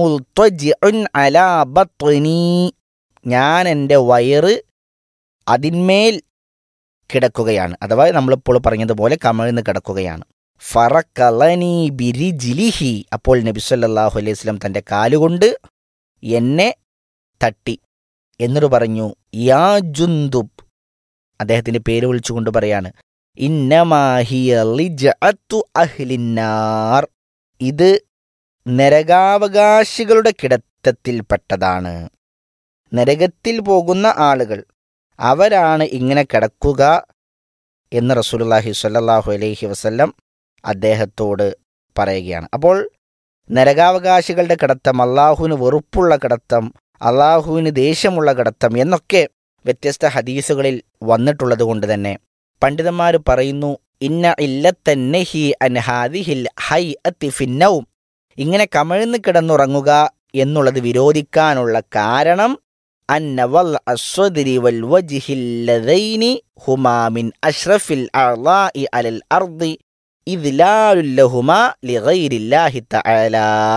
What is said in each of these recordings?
മുൽത്വജിഉൻ അലാ ബത്നി ഞാൻ എൻ്റെ വയറ് അതിന്മേൽ കിടക്കുകയാണ് അഥവാ നമ്മളിപ്പോൾ പറഞ്ഞതുപോലെ കമഴ്ന്ന് കിടക്കുകയാണ് ഫറക്കലനി ബിരിജിലിഹി അപ്പോൾ നബി സല്ലല്ലാഹു അലൈഹി വസല്ലം തൻ്റെ കാലുകൊണ്ട് എന്നെ തട്ടി എന്നിട്ട് പറഞ്ഞു യാ ജുന്ദുബ് അദ്ദേഹത്തിന്റെ പേര് വിളിച്ചുകൊണ്ട് പറയാണ് ഇന്നമാഹിയ ലിജഅത്തു അഹ്ലിന്നാർ ഇത് നരകാവകാശികളുടെ കിടത്തത്തിൽപ്പെട്ടതാണ് നരകത്തിൽ പോകുന്ന ആളുകൾ അവരാണ് ഇങ്ങനെ കിടക്കുക എന്ന് റസൂലുള്ളാഹി സ്വല്ലല്ലാഹു അലൈഹി വസല്ലം അദ്ദേഹത്തോട് പറയുകയാണ് അപ്പോൾ നരകാവകാശികളുടെ കിടത്തം അള്ളാഹുവിന് വെറുപ്പുള്ള കിടത്തം അള്ളാഹുവിന് ദേഷ്യമുള്ള കിടത്തം എന്നൊക്കെ വ്യത്യസ്ത ഹദീസുകളിൽ വന്നിട്ടുള്ളത് കൊണ്ട് തന്നെ പണ്ഡിതന്മാർ പറയുന്നു ഇന്ന ഇല്ലത്തന്നെഹി അൻഹാദിഹിൽ ഹൈ ഫിന്നവും ഇങ്ങനെ കമഴ്ന്ന് കിടന്നുറങ്ങുക എന്നുള്ളത് വിരോധിക്കാനുള്ള കാരണം അന്നവൽ അസ്വദിരി വൽ വജിഹില്ലദൈനി ഹുമാമിൻ അഷ്റഫിൽ അഅ്ളാഇ അലൽ അർദി ഇദ്ലാലുല്ലഹുമാ ലിഗൈരില്ലാഹി തആല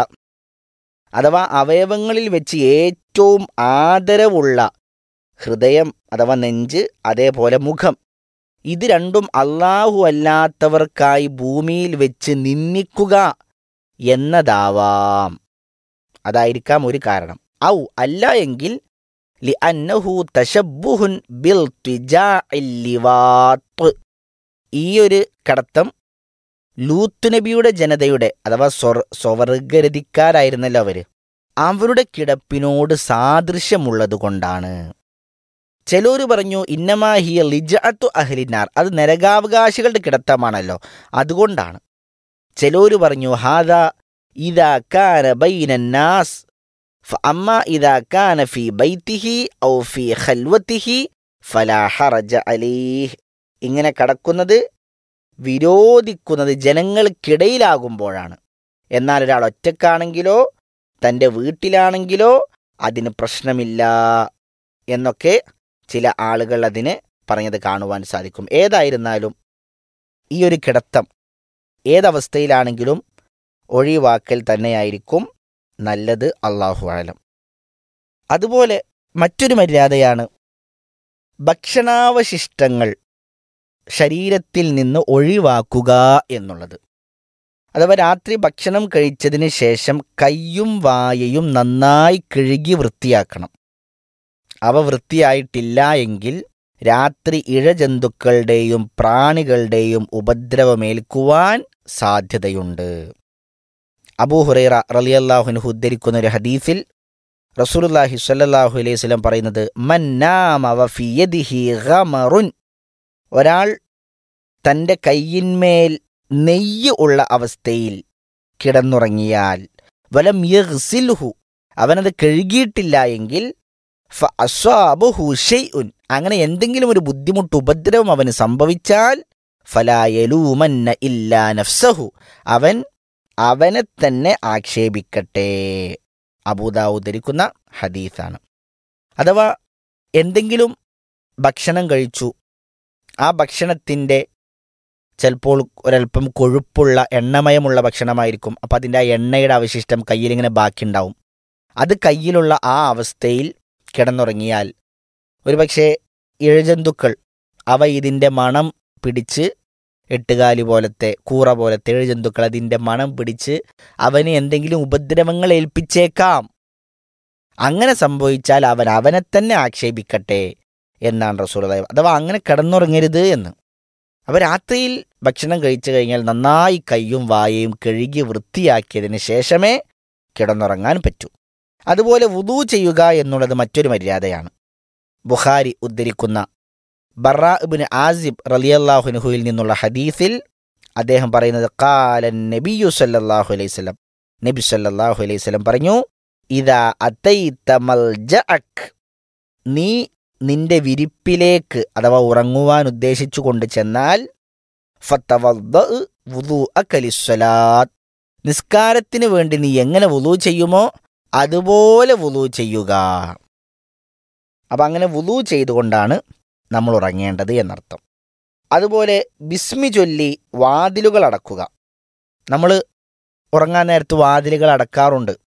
അഥവാ അവയവങ്ങളിൽ വെച്ച് ഏറ്റവും ആദരവുള്ള ഹൃദയം അഥവാ നെഞ്ച് അതേപോലെ മുഖം ഇത് രണ്ടും അള്ളാഹു അല്ലാത്തവർക്കായി ഭൂമിയിൽ വെച്ച് നിന്ദിക്കുക എന്നതാവാം അതായിരിക്കാം ഒരു കാരണം ഔ അല്ല എങ്കിൽ ലി അന്നഹു തശബുഹുൻ ബിൽ ത്വിജാഇല്ലിവാത്ത് ഈ ഒരു കടത്തം ലൂത്ത് നബിയുടെ ജനതയുടെ അഥവാ സ്വർ സ്വവർഗരതിക്കാരായിരുന്നല്ലോ അവര് അവരുടെ കിടപ്പിനോട് സാദൃശ്യമുള്ളത് കൊണ്ടാണ് ചിലര് പറഞ്ഞു ഇന്നമാഹിയ ലിജഅത്തു അഹ്ലിനാർ അത് നരകാവകാശികളുടെ കിടത്തമാണല്ലോ അതുകൊണ്ടാണ് ചിലര് പറഞ്ഞു ഹാദ ഇദാ കാന ബൈനന്നാസ് فأما إذا كان في بيته أو في خلوته فلا حرج عليه ഇങ്ങനെ കടക്കുന്നത് വിരോധിക്കുന്നത് ജനങ്ങൾക്കിടയിലാകുമ്പോഴാണ് എന്നാൽ ഒരാൾ ഒറ്റക്കാണെങ്കിലോ തൻ്റെ വീട്ടിലാണെങ്കിലോ അതിന് പ്രശ്നമില്ല എന്നൊക്കെ ചില ആളുകൾ അതിന് പറഞ്ഞത് കാണുവാൻ സാധിക്കും ഏതായിരുന്നാലും ഈ ഒരു കിടത്തം ഏതവസ്ഥയിലാണെങ്കിലും ഒഴിവാക്കൽ തന്നെയായിരിക്കും നല്ലത് അള്ളാഹു ആലം അതുപോലെ മറ്റൊരു മര്യാദയാണ് ഭക്ഷണാവശിഷ്ടങ്ങൾ ശരീരത്തിൽ നിന്ന് ഒഴിവാക്കുക എന്നുള്ളത് അഥവാ രാത്രി ഭക്ഷണം കഴിച്ചതിന് ശേഷം കയ്യും വായയും നന്നായി കഴുകി വൃത്തിയാക്കണം അവ വൃത്തിയായിട്ടില്ല എങ്കിൽ രാത്രി ഇഴജന്തുക്കളുടെയും പ്രാണികളുടെയും ഉപദ്രവമേൽക്കുവാൻ സാധ്യതയുണ്ട് അബൂ ഹുറൈറ റളിയല്ലാഹുവിന് ഉദ്ധരിക്കുന്ന ഒരു ഹദീസിൽ റസൂലുള്ളാഹി സ്വല്ലല്ലാഹു അലൈഹി വസല്ലം പറയുന്നത് മന്നാമ വഫി യദിഹി ഗമറുൻ ഒരാൾ തൻ്റെ കയ്യിന്മേൽ നെയ്യ് ഉള്ള അവസ്ഥയിൽ കിടന്നുറങ്ങിയാൽ വലം യഗ്സിൽഹു അവനത് കഴുകിയിട്ടില്ല എങ്കിൽ ഫഅസ്വാബഹു ഷൈഉൻ അങ്ങനെ എന്തെങ്കിലും ഒരു ബുദ്ധിമുട്ട് ഉപദ്രവം അവന് സംഭവിച്ചാൽ ഫലായലൂമന്ന ഇല്ലാ നഫ്സഹു അവൻ അവനെ തന്നെ ആക്ഷേപിക്കട്ടെ അബൂദാവു ധരിക്കുന്ന ഹദീസാണ് അഥവാ എന്തെങ്കിലും ഭക്ഷണം കഴിച്ചു ആ ഭക്ഷണത്തിൻ്റെ ചിലപ്പോൾ ഒരല്പം കൊഴുപ്പുള്ള എണ്ണമയമുള്ള ഭക്ഷണമായിരിക്കും അപ്പം അതിൻ്റെ ആ എണ്ണയുടെ അവശിഷ്ടം കയ്യിലിങ്ങനെ ബാക്കിയുണ്ടാവും അത് കയ്യിലുള്ള ആ അവസ്ഥയിൽ കിടന്നുറങ്ങിയാൽ ഒരുപക്ഷെ ഇഴജന്തുക്കൾ അവ ഇതിൻ്റെ മണം പിടിച്ച് എട്ടുകാലി പോലത്തെ കൂറ പോലത്തെ ഇഴജന്തുക്കൾ അതിൻ്റെ മണം പിടിച്ച് അവന് എന്തെങ്കിലും ഉപദ്രവങ്ങൾ ഏൽപ്പിച്ചേക്കാം അങ്ങനെ സംഭവിച്ചാൽ അവൻ അവനെ തന്നെ ആക്ഷേപിക്കട്ടെ എന്നാണ് റസൂൽ അഥവാ അങ്ങനെ കിടന്നുറങ്ങരുത് എന്ന് അപ്പോൾ രാത്രിയിൽ ഭക്ഷണം കഴിച്ചു കഴിഞ്ഞാൽ നന്നായി കയ്യും വായയും കഴുകി വൃത്തിയാക്കിയതിന് ശേഷമേ കിടന്നുറങ്ങാൻ പറ്റൂ അതുപോലെ വുദു ചെയ്യുക എന്നുള്ളത് മറ്റൊരു മര്യാദയാണ് ബുഖാരി ഉദ്ധരിക്കുന്ന ബറാ ഇബ്ന് ആസിബ് റലിയല്ലാഹുനുഹുയിൽ നിന്നുള്ള ഹദീസിൽ അദ്ദേഹം പറയുന്നത് കാലൻ നബിയു സല്ലല്ലാഹു അലൈഹി സ്വലം നബി സല്ലല്ലാഹു അലൈഹി സ്വലം പറഞ്ഞു ഇതാ അതൈത മൽജഅക് നീ നിന്റെ വിരിപ്പിലേക്ക് അഥവാ ഉറങ്ങുവാൻ ഉദ്ദേശിച്ചു കൊണ്ട് ചെന്നാൽ ഫത്തവദ്ദഅ് വുദൂഅക ലിസ്സലാത്ത് നിസ്കാരത്തിന് വേണ്ടി നീ എങ്ങനെ വുളു ചെയ്യുമോ അതുപോലെ വുളു ചെയ്യുക അപ്പം അങ്ങനെ വുളു ചെയ്തുകൊണ്ടാണ് നമ്മൾ ഉറങ്ങേണ്ടത് എന്നർത്ഥം അതുപോലെ ബിസ്മി ചൊല്ലി വാതിലുകൾ അടക്കുക നമ്മൾ ഉറങ്ങാൻ നേരത്ത് വാതിലുകൾ അടക്കാറുണ്ട്